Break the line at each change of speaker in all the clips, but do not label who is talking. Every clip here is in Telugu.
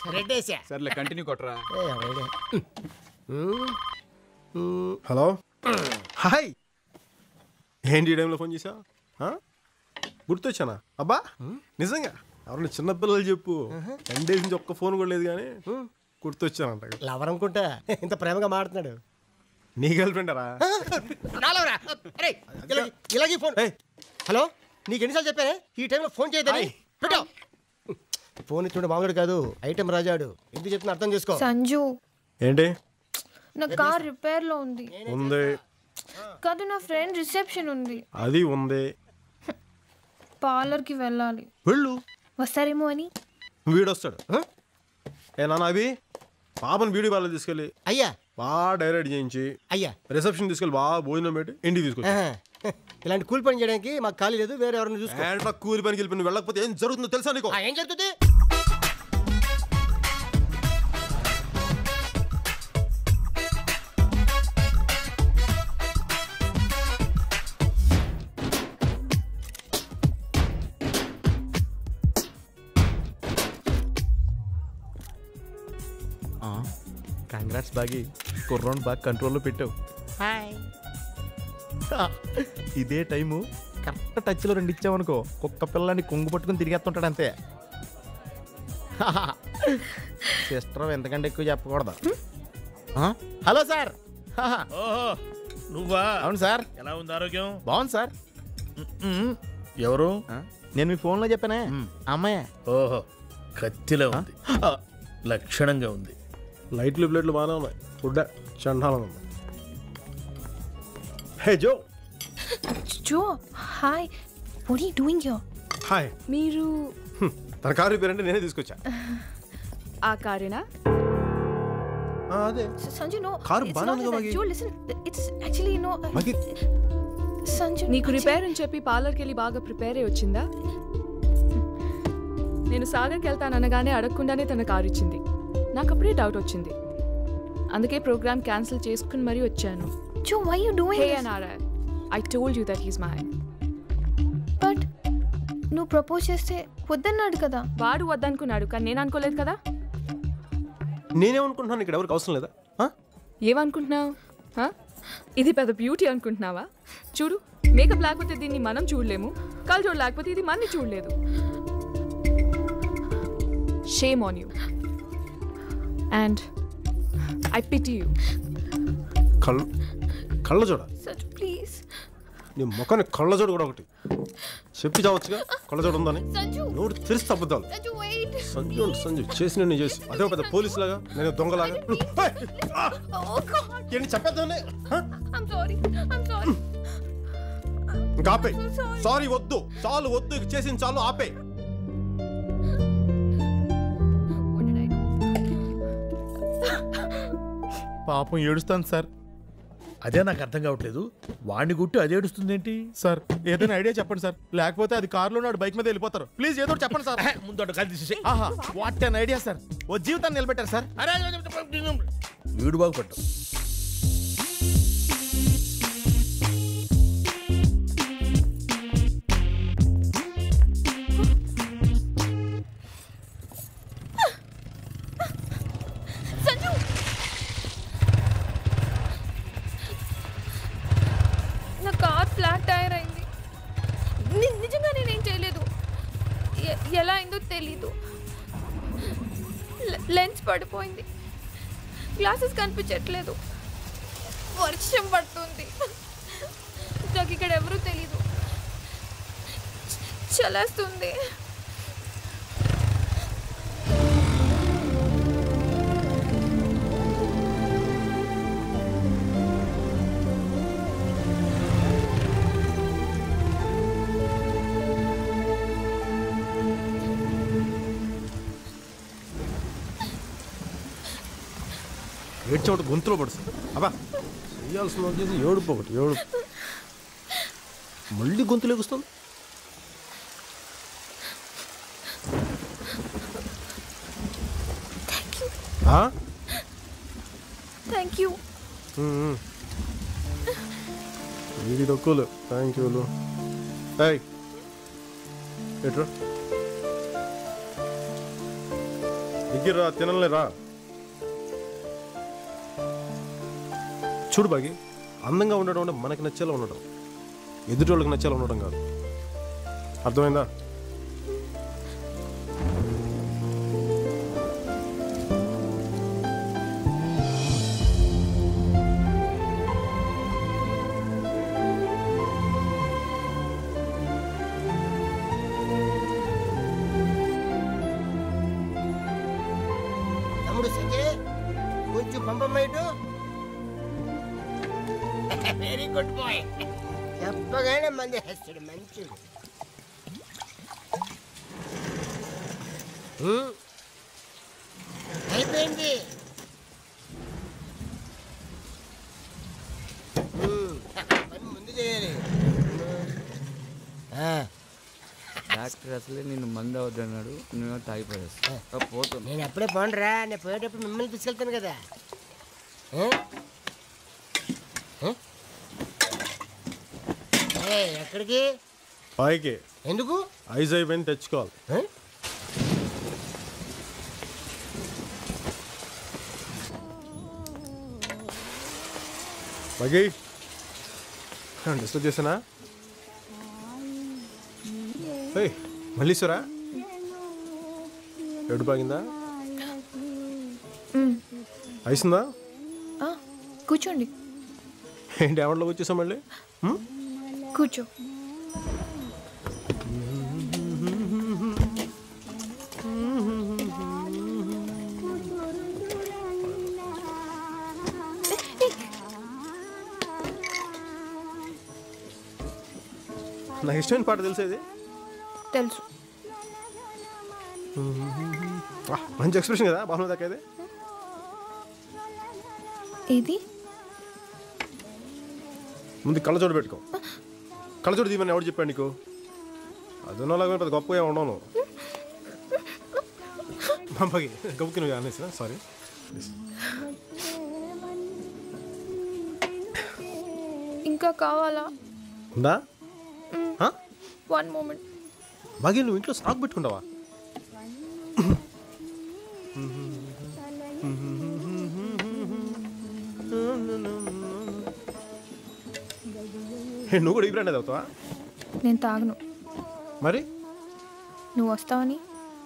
రెడ్డేసా
సర్లే కంటిన్యూ కొట్టరా
హలో హాయ్ ఏంటి ఈ టైంలో ఫోన్ చేసా గుర్తొచ్చానా అబ్బా నిజంగా ఎవరన్నా చిన్నపిల్లలు చెప్పు టెన్ డేస్ నుంచి ఒక్క ఫోన్ కూడా లేదు కానీ గుర్తొచ్చానంట
లవర్ అనుకుంటా ఇంత ప్రేమగా మాడుతున్నాడు
నీ గర్ల్ ఫ్రెండరా
రాలవరా అరే ఇలాగే ఇలాగే ఫోన్ హలో నీకు ఎన్నిసార్లు చెప్పానే ఈ టైంలో ఫోన్ చేయదని పెట్టు ఫోన్ ఇచ్చుండే మామూలు కాదు ఐటెం రాజాడు ఎందుకు చెప్తున్నా అర్థం చేసుకో
సంజు
ఏంటి
నా కార్ రిపేర్ లో ఉంది
ఉంది
కాదు నా ఫ్రెండ్ రిసెప్షన్ ఉంది
అది ఉంది
పార్లర్ కి వెళ్ళాలి
వెళ్ళు
వస్తారేమో అని
వీడొస్తాడు ఆ? ఏ నాన్న అవి పాపను బ్యూటీ పార్లర్ తీసుకెళ్ళి
అయ్యా
బాగా డైరెక్ట్ చేయించి
అయ్యా
రిసెప్షన్ తీసుకెళ్ళి బాగా భోజనం పెట్టి ఇంటికి తీసుకొచ్చి
ఆహా. ఇలాంటి కూలి పని చేయడానికి మాకు ఖాళీ లేదు వేరే ఎవరిని చూసుకో
ఏంట్రా కూలి పనికి వెళ్ళి నువ్వు వెళ్ళకపోతే ఏం జరుగుతుందో తెలుసా నీకు
ఆ, ఏం జరుగుతుంది
కంగ్రాట్స్ బాగి కుర్రోన్ బాగా కంట్రోల్లో పెట్టావు ఇదే టైము కరెక్ట్ టచ్లో రెండు ఇచ్చావనుకో కుక్క పిల్లని కొంగు పట్టుకుని తిరిగేస్తుంటాడు అంతే సిస్టర్ ఎంతకంటే ఎక్కువ చెప్పకూడదు ఆ? హలో సార్ హాహా.
ఓహో నువ్వా
అవును సార్
ఎలా ఉంది ఆరోగ్యం
బాగుంది సార్
ఎవరు
ఆ? నేను మీ ఫోన్లో చెప్పానే అమ్మాయి
ఓహో కత్తిలో ఉంది లక్షణంగా ఉంది
లైట్లు ప్లేట్లు బాగానే ఉన్నాయి ఫుడ్ చండాలం ఉంది hey Jo
Jo hi what are you doing here
hi
మీరు
తన కారు రిపేర్ అంటే నేనే తీసుకొచ్చా
ఆ కారేనా
ఆ, అదే
సంజు నో
కారు
it's
బాగానే
not
ఉంది
like
Bagi.
that. Joe, listen, it's actually no.
బాగి.
సంజు
నీకు రిపేర్ అని చెప్పి పార్లర్కి వెళ్ళి బాగా ప్రిపేర్ అయి వచ్చిందా నేను సాగర్కి వెళ్తాను అనగానే అడగకుండానే తన కారు ఇచ్చింది నాకు అప్పుడే డౌట్ వచ్చింది అందుకే ప్రోగ్రామ్ క్యాన్సిల్ చేసుకుని మరీ వచ్చాను
Jo why you doing
hey
this?
అనారా I told you that he's my
But నువ్వు ప్రపోజ్ చేస్తే వద్దన్నాడు కదా
వాడు వద్దనుకున్నాడు కానీ నేను అనుకోలేదు కదా
నేనేమనుకుంటున్నాను ఇక్కడ ఎవరికి అవసరం లేదా ఆ?
ఏమనుకుంటున్నావు హ? ఇది పెద్ద బ్యూటీ అనుకుంటున్నావా చూడు మేకప్ లేకపోతే దీన్ని మనం చూడలేము కలజోడు లేకపోతే ఇది మన్ని చూడలేదు shame on you and I pity you
కళ్ళు కళ్ళ చూడ
సంజు ప్లీజ్
నీ ముఖాన్ని కళ్ళ చూడ కూడా ఒకటి చెప్పి చావచ్చుగా కళ్ళ చూడ ఉందని
సంజు
నోరు తెరిచి తప్పుతావు
సంజు వెయిట్
సంజు సంజు చేసిన నీ చేసి అదే పెద్ద పోలీసు లాగా నేను దొంగలాగా ఏయ్! ఆ!
ఓ గాడ్
ఏంటి చెప్పేద్దామని
ఐమ్ సారీ ఐమ్ సారీ
ఇంకా ఆపే సారీ వద్దు చాలు వద్దు ఇక చేసిన చాలు ఆపే
వాట్ డిడ్ ఐ డూ
పాపం ఏడుస్తాను సార్
అదే నాకు అర్థం కావట్లేదు వాడిని గుట్టి అది ఏడుస్తుందేంటి
సార్ ఏదైనా ఐడియా చెప్పండి సార్ లేకపోతే అది కారులో నాడు బైక్ మీద వెళ్ళిపోతారు ప్లీజ్ ఏదో ఒకటి చెప్పండి సార్
ఆహా, ముందు అటు కలిసి తీసేసేయ్.
ఆహా what an idea sir oh జీవితాన్ని నిలబెట్టారు సార్
అరే, అరే, అరే, అరే, వీడు బాగుపడ్డావు
సంజు నా కార్ ఫ్లాట్ టైర్ అయింది ని- నిజంగా నేనేం చేయలేదు ఎ- ఎలా అయిందో తెలీదు లె- లెన్స్ పడిపోయింది గ్లాసెస్ కనిపించట్లేదు వర్షం పడుతుంది నాకు ఇక్కడ ఎవరూ తెలీదు చ- చలేస్తుంది
ఏడ్చే ఒకటి గొంతులో పడుతుంది అబ్బా చేయాల్సిన వచ్చేసి ఏడుపు ఒకటి ఏడుపు మళ్ళీ గొంతులు ఎగుస్తుంది
థ్యాంక్ యూ
ఆ?
Thank you
um, um. వీడి తక్కువలు థ్యాంక్ యూలు ఏయ్ ఎట్రా దగ్గర రా తినలే రా చూడు బాగి అందంగా ఉండడం అంటే మనకి నచ్చేలా ఉండడం ఎదుటోళ్ళకి నచ్చేలా ఉండడం కాదు అర్థమైందా
తమ్ముడు సంజయ్ కొంచెం పంపమ్మేటు వెరీ గుడ్ బాయ్ చెప్పగానే మంది హస్తాడు మంచిడు హ్మ్. అయిపోయింది హ్మ్. పని ముందు చేయాలి ఆ,
డాక్టర్ అసలే నిన్ను మందు అవద్దన్నాడు నువ్వు తాగిపోయేస్తా పోతున్నా
నేను అప్పుడే పోనరా నేను పోయేటప్పుడు మిమ్మల్ని తీసుకెళ్తాను కదా ఆ? ఆ? ఏయ్, ఎక్కడికి
పైకి
ఎందుకు
ఐజ్ అయిపోయింది తెచ్చుకోవాలి
ఆ?
బగి డిస్టర్బ్ చేసానా ఏయ్ మళ్ళీశ్వరా ఎడు బాగిందా అయిసిందా
ఆ, కూర్చోండి
ఏంటి ఎవరిలోకి వచ్చేసాం మళ్ళీ హ్మ్?
కూర్చో
నాకు ఇష్టమైన పాట తెలిసేది
తెలుసు
మంచి ఎక్స్ప్రెషన్ కదా బాగుంది దక్కేది
ఇది
ముందు కళ్ళజోడు పెట్టుకో కళ్ళజోడు తీయమని ఎవడు చెప్పాడు నీకు అదున్నలాగా ఉంటుంది గొప్పగా ఏమి ఉండవు పంపకి గొప్పకి నువ్వు అనేసిన సారీ
ఇంకా కావాలా
ఉందా ఆ?
వన్ మూమెంట్
బాగా నువ్వు ఇంట్లో స్టాక్ పెట్టుకుంటావా ఏ, నువ్వు కూడా ఈ బ్రాండ్ అవుతావా
నేను తాగను
మరి
నువ్వు వస్తావని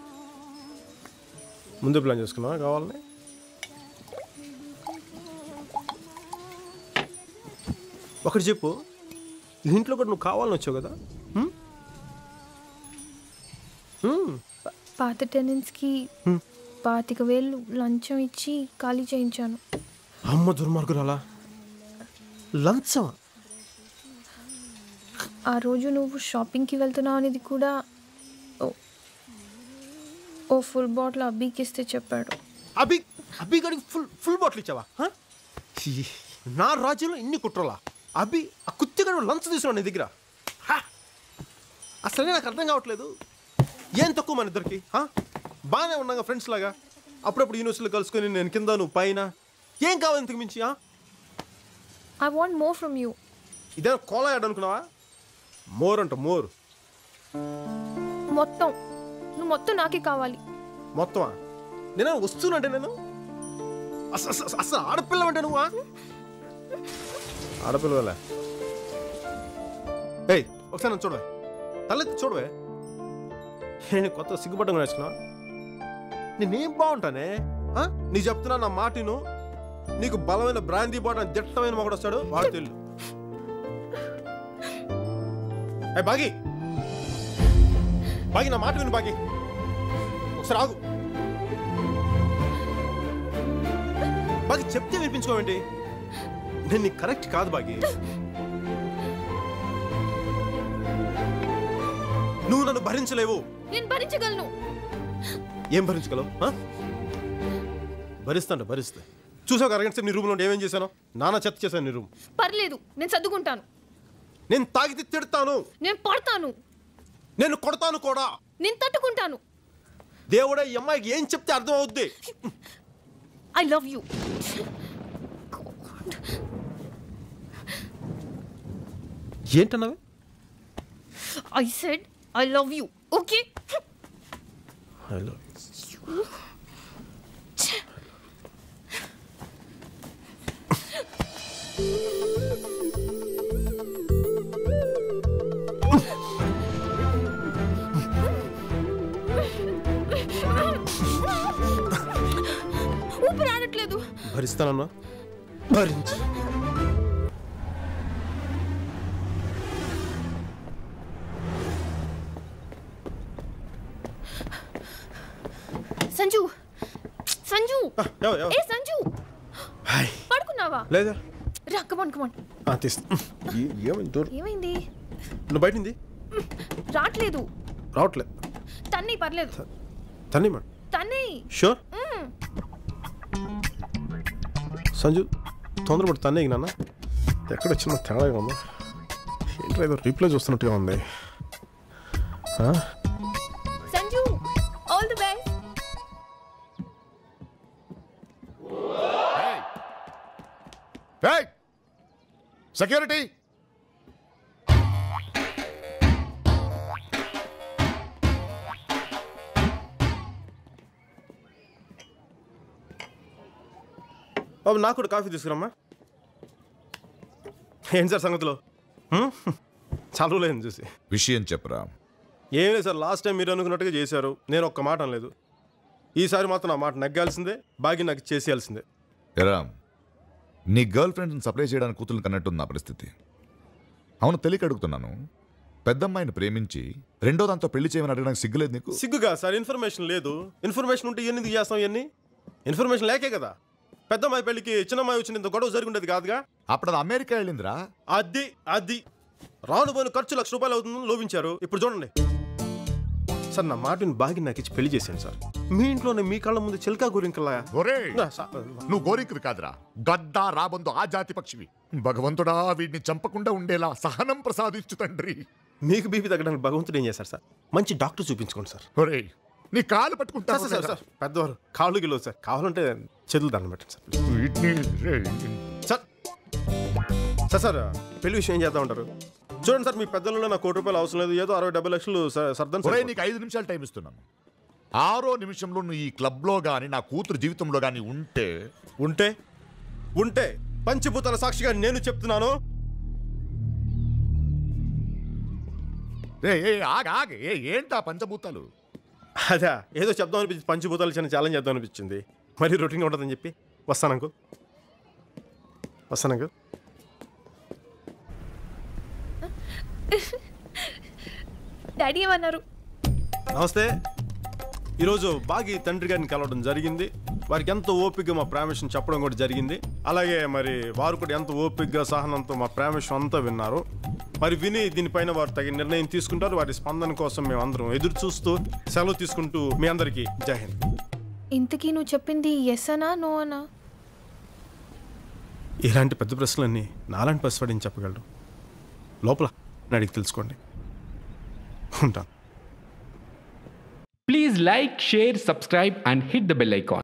ముందే ప్లాన్ చేసుకున్నావా కావాలని ఒకటి చెప్పు ఈ ఇంట్లో కూడా నువ్వు కావాలని వచ్చావు కదా హ్మ్? హ్మ్.
ప- పాత టెనెంట్స్కి పాతిక వేలు లంచం ఇచ్చి ఖాళీ చేయించాను
అమ్మ దుర్మార్గురాలా లంచమా
ఆ రోజు నువ్వు షాపింగ్కి వెళ్తున్నావు అనేది కూడా ఓ ఓ ఫుల్ బాటిల్ అబ్బీకి ఇస్తే చెప్పాడు
అభి అభి గడికి ఫుల్ ఫుల్ బాటిల్ ఇచ్చావా హ? ఈ, నా రాజ్యంలో ఇన్ని కుట్రలా అభి ఆ కుత్తిగడు లంచ్ తీసుకున్నాడు నీ దగ్గర హ! అసలే నాకు అర్థం కావట్లేదు ఏం తక్కువ మన ఇద్దరికి హ? బాగానే ఉన్నాగా ఫ్రెండ్స్ లాగా అప్పుడప్పుడు యూనివర్సిటీలో కలుసుకొని నేను కింద నువ్వు పైన ఏం కావాలి ఇంతకు మించి ఆ?
I want more from you
ఇదేనా కోలా యాడ్ అనుకున్నావా మోర్ అంట మోర్
మొత్తం నువ్వు మొత్తం నాకే కావాలి
మొత్తమా నేను వస్తున్నంటే నేను అసలు అసలు అసలు ఆడపిల్లవంటే నువ్వా ఆడపిల్లవలే ఏయ్ ఒకసారి నన్ను చూడవే తలెత్తి చూడవే నేను కొత్త సిగ్గుపడ్డం నేర్చుకున్నా నేనేం బాగుంటానే ఆ? నీకు చెప్తున్నా నా మాటిను నీకు బలమైన బ్రాందీ బాటం దిట్టమైన మొగడు వస్తాడు వాడు తెలు ఏ బాగి బాగి నా మాట విను బాగి ఒకసారి ఆగు బాగి చెప్తే వినిపించుకోవేంటి నేను నీకు కరెక్ట్ కాదు బాగి నువ్వు నన్ను భరించలేవు
నేను భరించగలను
ఏం భరించగలవు ఆ? భరిస్తాను భరిస్తా చూసావు అరగంట సేపు నీ రూమ్లో ఉండి ఏమేం చేశాను నానా చెత్త చేశాను నీ రూమ్
పర్లేదు నేను సర్దుకుంటాను
నేను తాగితే తిడతాను
నేను పడతాను
నేను కొడతాను కూడా
నేను తట్టుకుంటాను
దేవుడే ఈ అమ్మాయికి ఏం చెప్తే అర్థం అవుద్ది
ఐ లవ్ యూ
ఏంటన్నావే
I said I love you okay
hello
ఊపిరి ఆడట్లేదు
భరిస్తానన్నా భరించి
సంజు సంజు
ఎవ- ఎవ-
ఏ సంజు
హాయ్.
పడుకున్నావా
లేదా
రా కమాన్ కమాన్
ఆ, తీస్తా ఏ- ఏమైంది దూరం
ఏమైంది
నువ్వు బయటింది
రావట్లేదు
రావట్లేదు
తన్ని పర్లేదు
తన్ని మేడం
తన్ని
షూర్ సంజు తొందరపడి తన్నే నాన్న ఎక్కడ చిన్న తేడాగా ఉందా ఏంటో ఏదో రీప్లై చూస్తున్నట్టుగా ఉంది ఆ?
Sanju all the best
security
బాబు నాకు కూడా కాఫీ తీసుకురమ్మా ఏం సార్ సంగతిలో హ్మ్? చాలా రోజులైంది చూసి
విషయం చెప్పరా
ఏం లేదు సార్ లాస్ట్ టైం మీరు అనుకున్నట్టుగా చేశారు నేను ఒక్క మాట అనలేదు ఈసారి మాత్రం నా మాట నగ్గాల్సిందే బాగి నాకు చేసేయాల్సిందే
ఎరా నీ గర్ల్ ఫ్రెండ్ని సప్లై చేయడానికి కూతురు కన్నట్టుంది నా పరిస్థితి అవును తెలియక అడుగుతున్నాను పెద్దమ్మాయిని ప్రేమించి రెండో దాంతో పెళ్లి చేయమని అడగడానికి సిగ్గులేదు నీకు
సిగ్గుగా సార్ ఇన్ఫర్మేషన్ లేదు ఇన్ఫర్మేషన్ ఉంటే ఎన్ని చేస్తాం ఇవన్నీ ఇన్ఫర్మేషన్ లేకే కదా పెద్దమ్మాయి పెళ్ళికి చిన్నమ్మాయి వచ్చిన ఇంత గొడవ జరిగి ఉండేది కాదుగా
అప్పుడు అది అమెరికా వెళ్ళిందిరా
అది అది రాను పోయిన ఖర్చు లక్ష రూపాయలు అవుతుందని లోపించారు ఇప్పుడు చూడండి సార్ నా మాటని బాగి నాకు ఇచ్చి పెళ్లి చేశాను సార్ మీ ఇంట్లోనే మీ కళ్ళ ముందు చిలకా గురింకలా
ఒరేయ్ నువ్వు గోరింకుది కాదురా గద్దా రాబందు ఆ జాతి పక్షివి భగవంతుడా వీడిని చంపకుండా ఉండేలా సహనం ప్రసాదించు తండ్రి
మీకు బీపీ తగ్గడానికి భగవంతుడు ఏం చేశారు సార్ మంచి డాక్టర్ చూపించుకోండి సార్
ఒరేయ్ నీ కాలు పట్టుకుంటా
సార్ సార్ సార్ పెద్దవారు కాళ్ళు గిలో సార్ కావాలంటే చేతులు దండం పెట్టండి సార్
వీటిని రేయ్.
సార్ సార్ సార్ పెళ్లి విషయం ఏం చేద్దాం ఉంటారు చూడండి సార్ మీ పెద్దలలో నా కోటి రూపాయలు అవసరం లేదు ఏదో అరవై డెబ్బై లక్షలు స- సర్దన్
ఒరేయ్ నీకు ఐదు నిమిషాలు టైం ఇస్తున్నాను ఆరో నిమిషంలో నువ్వు ఈ క్లబ్లో గాని నా కూతురు జీవితంలో గాని ఉంటే
ఉంటే ఉంటే పంచభూతాల సాక్షిగా నేను చెప్తున్నాను
ఏ ఏ ఆగ ఆగ ఏ ఏంటా పంచభూతాలు
అదా ఏదో చెప్దాం అనిపించింది పంచభూతాలు చిన్న ఛాలెంజ్ చేద్దాం అనిపించింది మరి రొటీన్ ఉంటుందని చెప్పి వస్తాను అంకుల్ వస్తాను అంకుల్
డాడీ ఏమన్నారు
నమస్తే ఈరోజు బాగి తండ్రి గారిని కలవడం జరిగింది వారికి ఎంతో ఓపికగా మా ప్రామిషన్ చెప్పడం కూడా జరిగింది అలాగే మరి వారు కూడా ఎంతో ఓపికగా సహనంతో మా ప్రామిషన్ అంతా విన్నారు మరి విని దీనిపైన వారు తగిన నిర్ణయం తీసుకుంటారు వారి స్పందన కోసం మేము అందరం ఎదురు చూస్తూ సెలవు తీసుకుంటూ మీ అందరికీ జై హింద్
ఇంతకీ నువ్వు చెప్పింది ఎస్ అనా నో అనా
ఇలాంటి పెద్ద ప్రశ్నలన్నీ నాలాంటి పసివాడిని చెప్పగలరు లోపల అడిగి తెలుసుకోండి ఉంటాను
Please like, share, subscribe, and hit the bell icon.